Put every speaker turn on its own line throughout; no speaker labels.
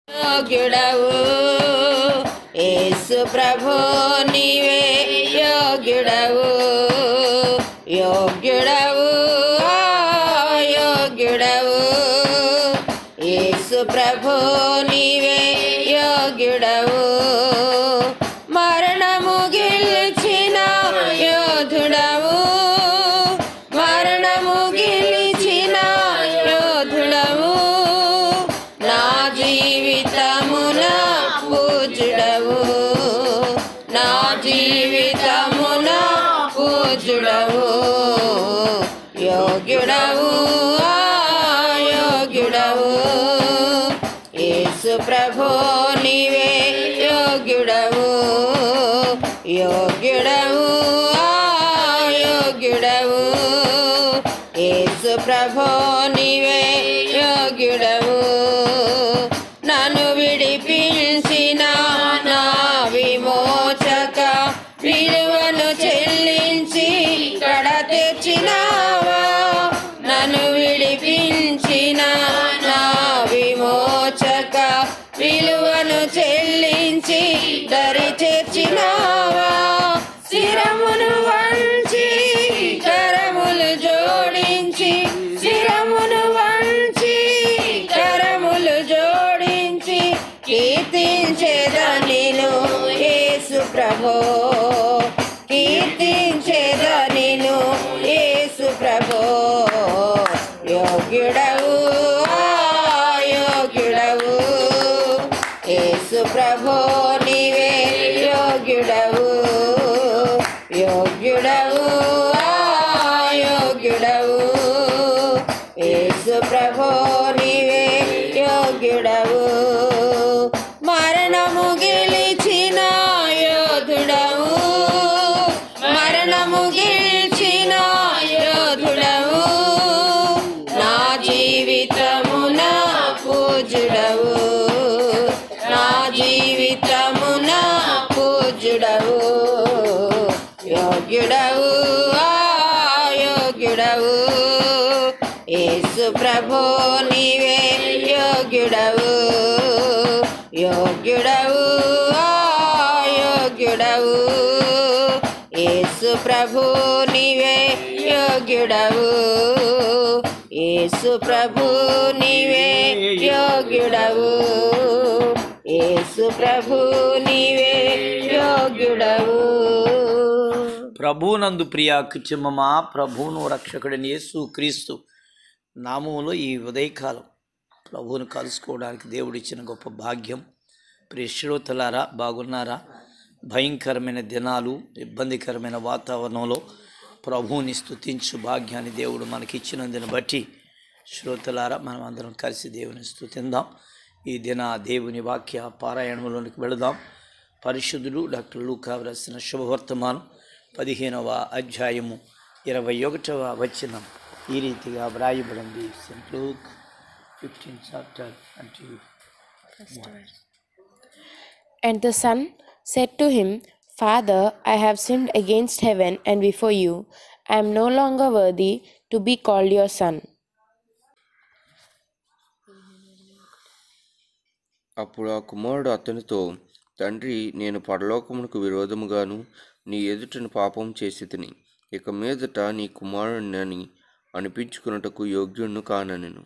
యోగ్యుడవు యేసు ప్రభు నీవే యోగ్యుడవు యోగ్యుడవు ఆ, యోగ్యుడవు యేసు ప్రభు నీవే యోగ్యుడవు మరణము గెలిచిన యోధుడవు మరణము గెలిచిన యోధుడవు నా జీవితమున పూజుడవు నా జీవితమున పూజుడవు యోగ్యుడవు ఆ, యోగ్యుడవు యేసు ప్రభు నీవే యోగ్యుడవు యోగ్యుడవు ఆ, యోగ్యుడవు యేసు ప్రభు నీవే యోగ్యుడవు నన్ను విడిపించిన నా విమోచక విలువను చెల్లించి కడ తెచ్చినావా నన్ను విడిపించిన నా విమోచక విలువను చెల్లించి దరి చేర్చినావా శిరమును వంచి కరములు జోడించి శిరమును వంచి కరములు జోడించి కీర్తించేదనిను యేసు ప్రభో కీర్తించేదనిను యేసు ప్రభో యోగ్యుడవు ఆ, యోగ్యుడవు యేసు ప్రభో నీవే యోగ్యుడవు యోగ్యుడవు ఆ, యోగ్యుడవు యేసు ప్రభో నీవే యోగ్యుడవు మరణము గెలిచిన యోధుడవు మరణము గెలిచిన యోధుడవు నా జీవితమున పూజుడవు నా జీవితమున పూజుడవు యోగ్యుడవు ఆ, యోగ్యుడవు యేసు ప్రభు నీవే యోగ్యుడవు యోగ్యుడవు ఆ, యోగ్యుడవు యేసు ప్రభు నీవే యోగ్యుడవు యేసు ప్రభు నీవే యోగ్యుడవు యేసు ప్రభు నీవే యోగ్యుడవు
ప్రభువునందు ప్రియ కుటుంబమా ప్రభువును రక్షకుడిని యేసు క్రీస్తు నామములో ఈ ఉదయకాలం ప్రభువును కలుసుకోవడానికి దేవుడిచ్చిన గొప్ప భాగ్యం ప్రియ శ్రోతలారా బాగున్నారా భయంకరమైన దినాలు ఇబ్బందికరమైన వాతావరణంలో ప్రభువుని స్తుతించు భాగ్యాన్ని దేవుడు మనకిచ్చినందుని బట్టి శ్రోతలారా మనం అందరం కలిసి దేవుని స్తుతిందాం ఈ దిన దేవుని వాక్య పారాయణంలోనికి వెళదాం పరిశుద్ధుడు డాక్టర్ లూకా రాసిన శుభవర్తమానం పదిహేనవ అధ్యాయము ఇరవై ఒకటవ వచనం ఈ రీతిగా వ్రాయబడింది సెంట్ లూక్ ఫిఫ్టీన్ చాప్టర్ అంటే
And the son said to him, Father, I have sinned against heaven and before you. I am no longer worthy to be called your son.
అప్పుడు ఆ కుమారుడు అతనితో తండ్రి నేను పరలోకమునకు విరోధముగాను నీ ఎదుటను పాపం చేసి తిని ఇక మీదట నీ కుమారుడిని అనిపించుకున్నటకు యోగ్యుణ్ణు కాననెను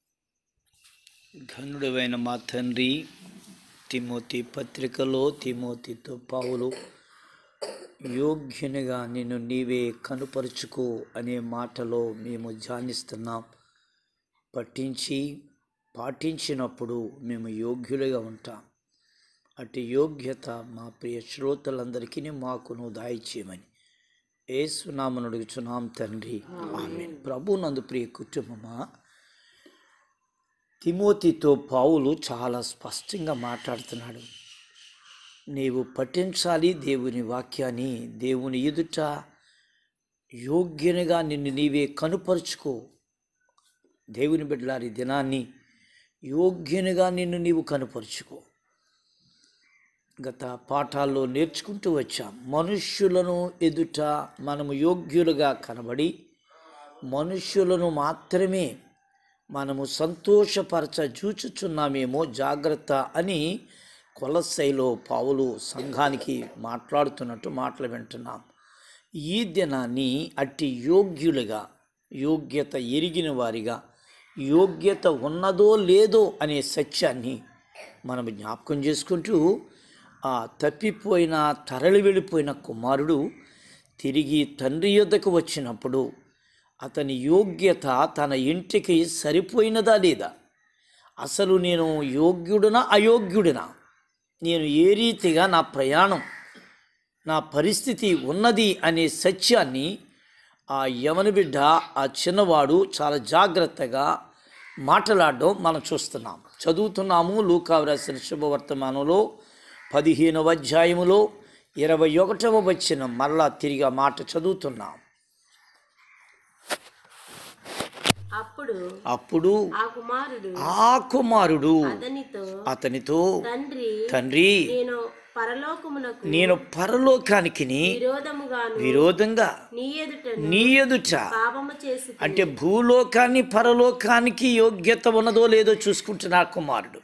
ఘనుడైన మా తండ్రి తిమోతి పత్రికలో తిమోతితో పావులు యోగ్యునిగా నిన్ను నీవే కనుపరుచుకో అనే మాటలో మేము ధ్యానిస్తున్నాం పట్టించి పాటించినప్పుడు మేము యోగ్యులుగా ఉంటాం అటు యోగ్యత మా ప్రియ శ్రోతలందరికీ మాకును దాయిచేయమని ఏసునామను అడుగుచున్నాం తండ్రి ఆమె ప్రభు నందు ప్రియ కుటుంబమా తిమోతితో పావులు చాలా స్పష్టంగా మాట్లాడుతున్నాడు నీవు పఠించాలి దేవుని వాక్యాన్ని దేవుని ఎదుట యోగ్యునిగా నిన్ను నీవే కనుపరుచుకో దేవుని బిడ్డలారి దినాన్ని యోగ్యునిగా నిన్ను నీవు కనుపరుచుకో గత పాఠాల్లో నేర్చుకుంటూ వచ్చాం మనుష్యులను ఎదుట మనము యోగ్యులుగా కనబడి మనుష్యులను మాత్రమే మనము సంతోషపరచ చూచుచున్నామేమో జాగ్రత్త అని కొలసైలో పావులు సంఘానికి మాట్లాడుతున్నట్టు మాటలు వింటున్నాం ఈ దినాన్ని అట్టి యోగ్యులుగా యోగ్యత ఎరిగిన వారిగా యోగ్యత ఉన్నదో లేదో అనే సత్యాన్ని మనం జ్ఞాపకం చేసుకుంటూ ఆ తప్పిపోయిన తరలి వెళ్ళిపోయిన కుమారుడు తిరిగి తండ్రి యొద్దకు వచ్చినప్పుడు అతని యోగ్యత తన ఇంటికి సరిపోయినదా లేదా అసలు నేను యోగ్యుడినా అయోగ్యుడినా నేను ఏ రీతిగా నా ప్రయాణం నా పరిస్థితి ఉన్నది అనే సత్యాన్ని ఆ యవన బిడ్డ ఆ చిన్నవాడు చాలా జాగ్రత్తగా మాట్లాడడం మనం చూస్తున్నాం చదువుతున్నాము లూకావు రాసిన శుభవర్తమానంలో పదిహేనవ అధ్యాయములో ఇరవై ఒకటవ వచ్చిన మరలా తిరిగి ఆ మాట చదువుతున్నాం
అప్పుడు
అప్పుడు
ఆ కుమారుడు
ఆ కుమారుడు
అతనితో
అతనితో
తండ్రి
తండ్రి
నేను పరలోకమునకు
నేను పరలోకానికి
విరోధముగాను
విరోధంగా
నీ ఎదుట
నీ ఎదుట
పాపము చేసి
అంటే భూలోకాన్ని పరలోకానికి యోగ్యత ఉన్నదో లేదో చూసుకుంటున్నా కుమారుడు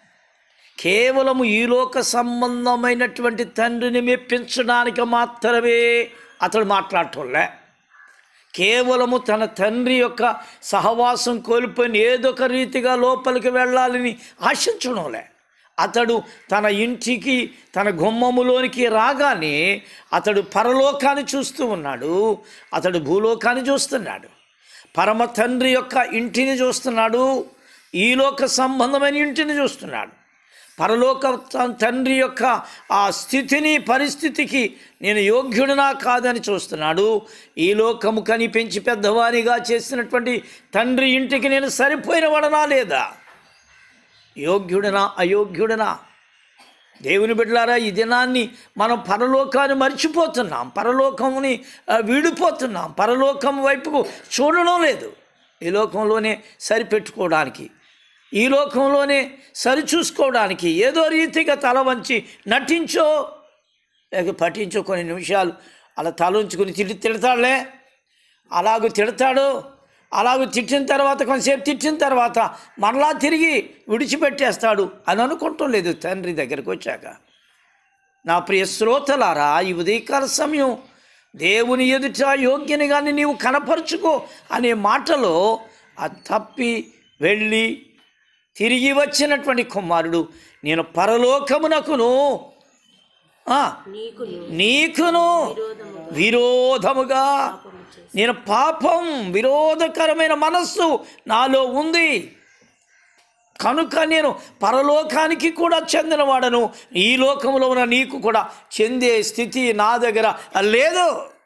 కేవలము ఈ లోక సంబంధమైనటువంటి తండ్రిని మెప్పించడానికి మాత్రమే అతడు మాట్లాడటంలే కేవలము తన తండ్రి యొక్క సహవాసం కోల్పోయిన ఏదొక రీతిగా లోపలికి వెళ్ళాలని ఆశించడంలే అతడు తన ఇంటికి తన గుమ్మములోనికి రాగానే అతడు పరలోకాన్ని చూస్తూ ఉన్నాడు అతడు భూలోకాన్ని చూస్తున్నాడు పరమ తండ్రి యొక్క ఇంటిని చూస్తున్నాడు ఈ లోక సంబంధమైన ఇంటిని చూస్తున్నాడు పరలోక త- తండ్రి యొక్క ఆ స్థితిని పరిస్థితికి నేను యోగ్యుడినా కాదని చూస్తున్నాడు ఈ లోకము కని పెంచి పెద్దవానిగా చేసినటువంటి తండ్రి ఇంటికి నేను సరిపోయిన వాడనా లేదా యోగ్యుడినా అయోగ్యుడినా దేవుని బిడ్డలారా ఈ దినాన్ని మనం పరలోకాన్ని మర్చిపోతున్నాం పరలోకముని ఆ, వీడిపోతున్నాం పరలోకం వైపుకు చూడడం లేదు ఈ లోకంలోనే సరిపెట్టుకోవడానికి ఈ లోకంలోనే సరిచూసుకోవడానికి ఏదో రీతిగా తల వంచి నటించో లేక పఠించో కొన్ని నిమిషాలు అలా తల ఉంచుకుని తిట్టి తిడతాడులే అలాగూ తిడతాడు అలాగూ తిట్టిన తర్వాత కొంతసేపు తిట్టిన తర్వాత మరలా తిరిగి విడిచిపెట్టేస్తాడు అని అనుకుంటం లేదు తండ్రి దగ్గరకు వచ్చాక నా ప్రియ శ్రోతలారా ఈ ఉదయకాల సమయం దేవుని ఎదుట యోగ్యనిగాని నీవు కనపరుచుకో అనే మాటలో ఆ తప్పి వెళ్ళి తిరిగి వచ్చినటువంటి కుమారుడు నేను పరలోకమునకును ఆ,
నీకును
నీకును విరోధముగా నేను పాపం విరోధకరమైన మనస్సు నాలో ఉంది కనుక నేను పరలోకానికి కూడా చెందినవాడను ఈ లోకంలో ఉన్న నీకు కూడా చెందే స్థితి నా దగ్గర లేదు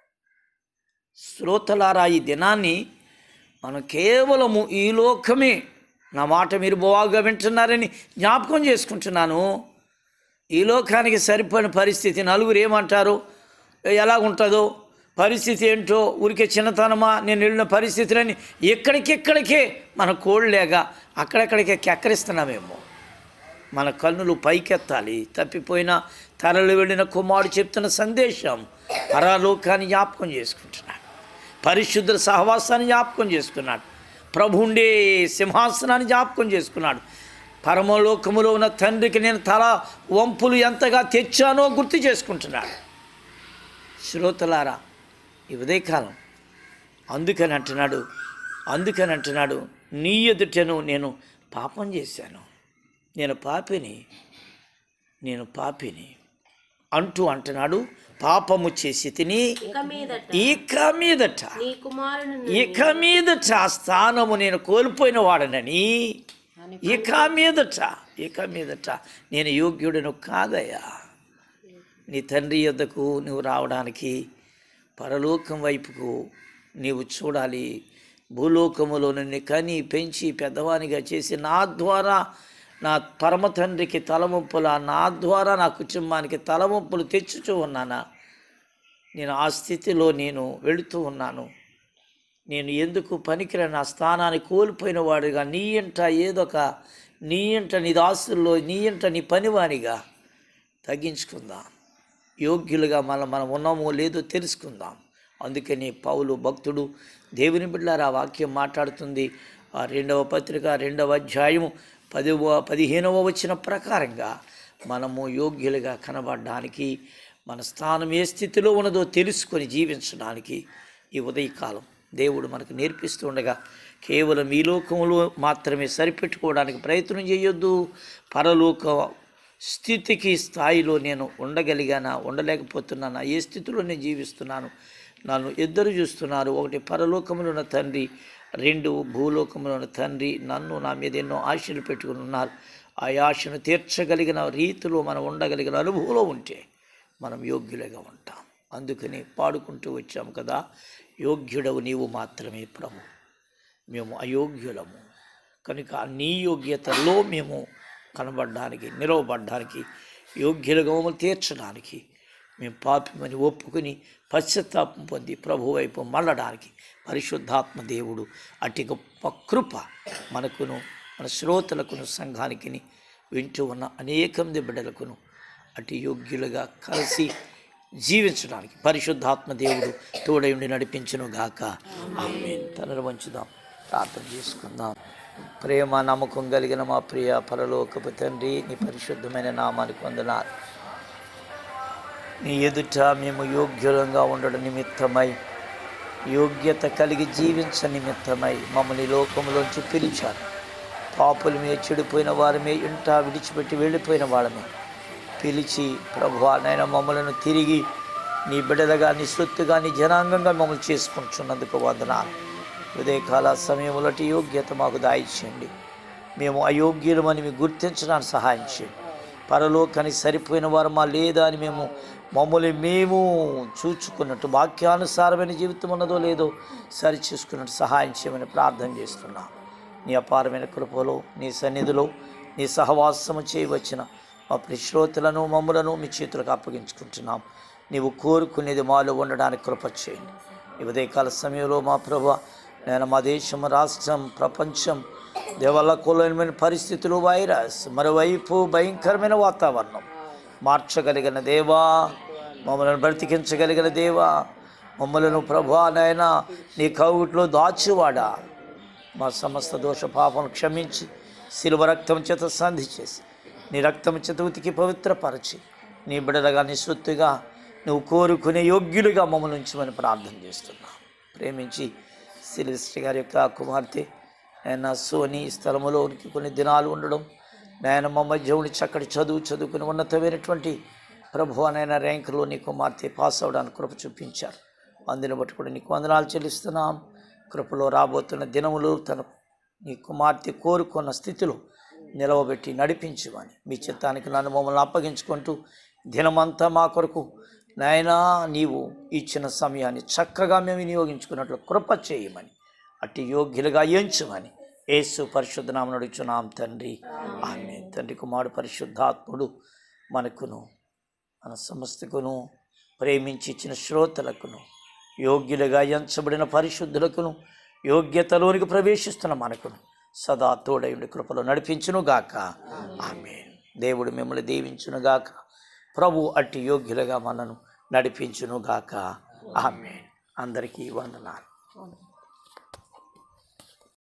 శ్రోతలారా ఈ దినాన్ని మనం కేవలము ఈ లోకమే నా మాట మీరు బాగా వింటున్నారని జ్ఞాపకం చేసుకుంటున్నాను ఈ లోకానికి సరిపోయిన పరిస్థితి నలుగురు ఏమంటారు ఎలా ఉంటుందో పరిస్థితి ఏంటో ఊరికే చిన్నతనమా నేను వెళ్ళిన పరిస్థితులని ఎక్కడికెక్కడికే మన కోళ్ళేగా అక్కడెక్కడికే కెక్కరిస్తున్నామేమో మన కన్నులు పైకెత్తాలి తప్పిపోయిన తరలి వెళ్ళిన కుమారుడు చెప్తున్న సందేశం పరలోకాన్ని జ్ఞాపకం చేసుకుంటున్నాడు పరిశుద్ధ సహవాసాన్ని జ్ఞాపకం చేసుకున్నాడు ప్రభు ఉండే సింహాసనాన్ని జ్ఞాపకం చేసుకున్నాడు పరమలోకములో ఉన్న తండ్రికి నేను తల వంపులు ఎంతగా తెచ్చానో గుర్తు చేసుకుంటున్నాడు శ్రోతలారా ఈ ఉదయకాలం అందుకని అంటున్నాడు అందుకని అంటున్నాడు నీ ఎదుటను నేను పాపం చేశాను నేను పాపిని నేను పాపిని అంటూ అంటున్నాడు పాపము చేసి తిని
ఇక మీదట
ఇక మీదట
నీ కుమారుని
ఇక మీదట ఆ స్థానము నేను కోల్పోయిన వాడనని ఇక మీదట ఇక మీదట నేను యోగ్యుడను కాదయ్యా నీ తండ్రి యొద్దకు నువ్వు రావడానికి పరలోకం వైపుకు నీవు చూడాలి భూలోకములో నిన్ను కని పెంచి పెద్దవానిగా చేసి నా ద్వారా నా పరమ తండ్రికి తలవంపుల నా ద్వారా నా కుటుంబానికి తలవంపులు తెచ్చుచూ ఉన్నానా నేను ఆ స్థితిలో నేను వెళుతూ ఉన్నాను నేను ఎందుకు పనికిరాని నా స్థానాన్ని కోల్పోయిన వాడిగా నీ ఇంట ఏదొక నీ ఇంట నీ దాసుల్లో నీ ఇంట నీ పనివానిగా తగ్గించుకుందాం యోగ్యులుగా మనం మనం ఉన్నామో లేదో తెలుసుకుందాం అందుకని పౌలు భక్తుడు దేవుని బిడ్డలారా ఆ వాక్యం మాట్లాడుతుంది ఆ రెండవ పత్రిక రెండవ అధ్యాయము పదివ పదిహేనవ వచ్చిన ప్రకారంగా మనము యోగ్యులుగా కనబడడానికి మన స్థానం ఏ స్థితిలో ఉన్నదో తెలుసుకొని జీవించడానికి ఈ ఉదయకాలం దేవుడు మనకు నేర్పిస్తూ ఉండగా కేవలం ఈ లోకంలో మాత్రమే సరిపెట్టుకోవడానికి ప్రయత్నం చేయొద్దు పరలోక స్థితికి స్థాయిలో నేను ఉండగలిగానా ఉండలేకపోతున్నానా ఏ స్థితిలో నేను జీవిస్తున్నాను నన్ను ఇద్దరు చూస్తున్నారు ఒకటి పరలోకములో ఉన్న తండ్రి రెండు భూలోకములో ఉన్న తండ్రి నన్ను నా మీద ఎన్నో ఆశలు పెట్టుకుని ఉన్నారు ఆ ఆశను తీర్చగలిగిన రీతిలో మనం ఉండగలిగిన అనుభవంలో ఉంటే మనం యోగ్యులుగా ఉంటాం అందుకని పాడుకుంటూ వచ్చాము కదా యోగ్యుడవు నీవు మాత్రమే ప్రభు మేము అయోగ్యులము కనుక నీ యోగ్యతలో మేము కనబడడానికి నిలవబడడానికి యోగ్యులుగా మమ్మల్ని తీర్చడానికి మేము పాపమని ఒప్పుకుని పశ్చాత్తాపం పొంది ప్రభు వైపు మళ్ళడానికి పరిశుద్ధాత్మ దేవుడు అట్టి గొప్ప కృప మనకును మన శ్రోతలకును సంఘానికి వింటూ ఉన్న అనేక మంది బిడ్డలకును అటు యోగ్యులుగా కలిసి జీవించడానికి పరిశుద్ధాత్మ దేవుడు తోడయుండి నడిపించును గాక ఆమె తనను వంచుదాం ప్రార్థన చేసుకుందాం ప్రేమ నమ్మకం కలిగిన మా ప్రియ పరలోకపు తండ్రి నీ పరిశుద్ధమైన నామానికి వందనాలు నీ ఎదుట మేము యోగ్యులంగా ఉండడం నిమిత్తమై యోగ్యత కలిగి జీవించ నిమిత్తమై మమ్మల్ని ఈ లోకంలోంచి పిలిచారు పాపులమే చెడిపోయిన వారమే ఇంట విడిచిపెట్టి వెళ్ళిపోయిన వాళ్ళమే పిలిచి ప్రభు నాయన మమ్మలను తిరిగి నీ బిడ్డలుగా నీ సొత్తుగా నీ జనాంగంగా మమ్మల్ని చేసుకుంటున్నందుకు వందనాలు ఉదయకాల సమయంలో అటు యోగ్యత మాకు దాయిచ్చేయండి మేము అయోగ్యులమని మేము గుర్తించడానికి సహాయం చేయండి పరలోకానికి సరిపోయిన వారు మా లేదా అని మేము మమ్మల్ని మేము చూచుకున్నట్టు వాక్యానుసారమైన జీవితం ఉన్నదో లేదో సరి చూసుకున్నట్టు సహాయం చేయమని ప్రార్థన చేస్తున్నాం నీ అపారమైన కృపలో నీ సన్నిధిలో నీ సహవాసము చేయవచ్చిన మా ప్రిశ్రోతులను మమ్ములను మీ చేతులకు అప్పగించుకుంటున్నాం నీవు కోరుకునేది మాలో ఉండడానికి కృప చేయండి ఈ ఉదయకాల సమయంలో మా ప్రభు నేను మా దేశం రాష్ట్రం ప్రపంచం దేవల్లకూలమైన పరిస్థితులు వైరస్ మరోవైపు భయంకరమైన వాతావరణం మార్చగలిగిన దేవా మమ్మల్ని బ్రతికించగలిగిన దేవా మమ్మలను ప్రభా నాయన నీ కౌగుట్లో దాచువాడా మా సమస్త దోష పాపం క్షమించి శిలువ రక్తం చేత సంధి చేసి నీ రక్తం చేత ఉతికి పవిత్రపరచి నీ బిడలుగా నీ సొత్తుగా నువ్వు కోరుకునే యోగ్యులుగా మమ్మల్ని ఉంచమని ప్రార్థన చేస్తున్నా ప్రేమించి సిలిస్టర్ గారి యొక్క కుమార్తె ఆయన సోని ఈ స్థలములోనికి కొన్ని దినాలు ఉండడం నేను మా మధ్యవుని చక్కటి చదువు చదువుకుని ఉన్నతమైనటువంటి ప్రభు అనైన ర్యాంకులో నీ కుమార్తె పాస్ అవడానికి కృప చూపించారు అందుని బట్టి కూడా నీకు వందనాలు చెల్లిస్తున్నాం కృపలో రాబోతున్న దినములు తన నీ కుమార్తె కోరుకున్న స్థితిలో నిలవబెట్టి నడిపించమని మీ చిత్తానికి నన్ను మమ్మల్ని అప్పగించుకుంటూ దినమంతా మా కొరకు నాయనా నీవు ఇచ్చిన సమయాన్ని చక్కగా మేము వినియోగించుకున్నట్లు కృప చేయమని అట్టి యోగ్యులుగా ఎంచమని యేసు పరిశుద్ధనామం నడుచున్నాం తండ్రి ఆమె తండ్రి కుమారుడు పరిశుద్ధాత్ముడు మనకును మన సమస్తకును ప్రేమించి ఇచ్చిన శ్రోతలకును యోగ్యులుగా ఎంచబడిన పరిశుద్ధులకును యోగ్యతలోనికి ప్రవేశిస్తున్న మనకును సదా తోడయుండి కృపలో నడిపించును గాక ఆమె దేవుడు మిమ్మల్ని దీవించును గాక ప్రభు అట్టి యోగ్యులుగా మనను నడిపించును గాక ఆమె అందరికీ వందనాలు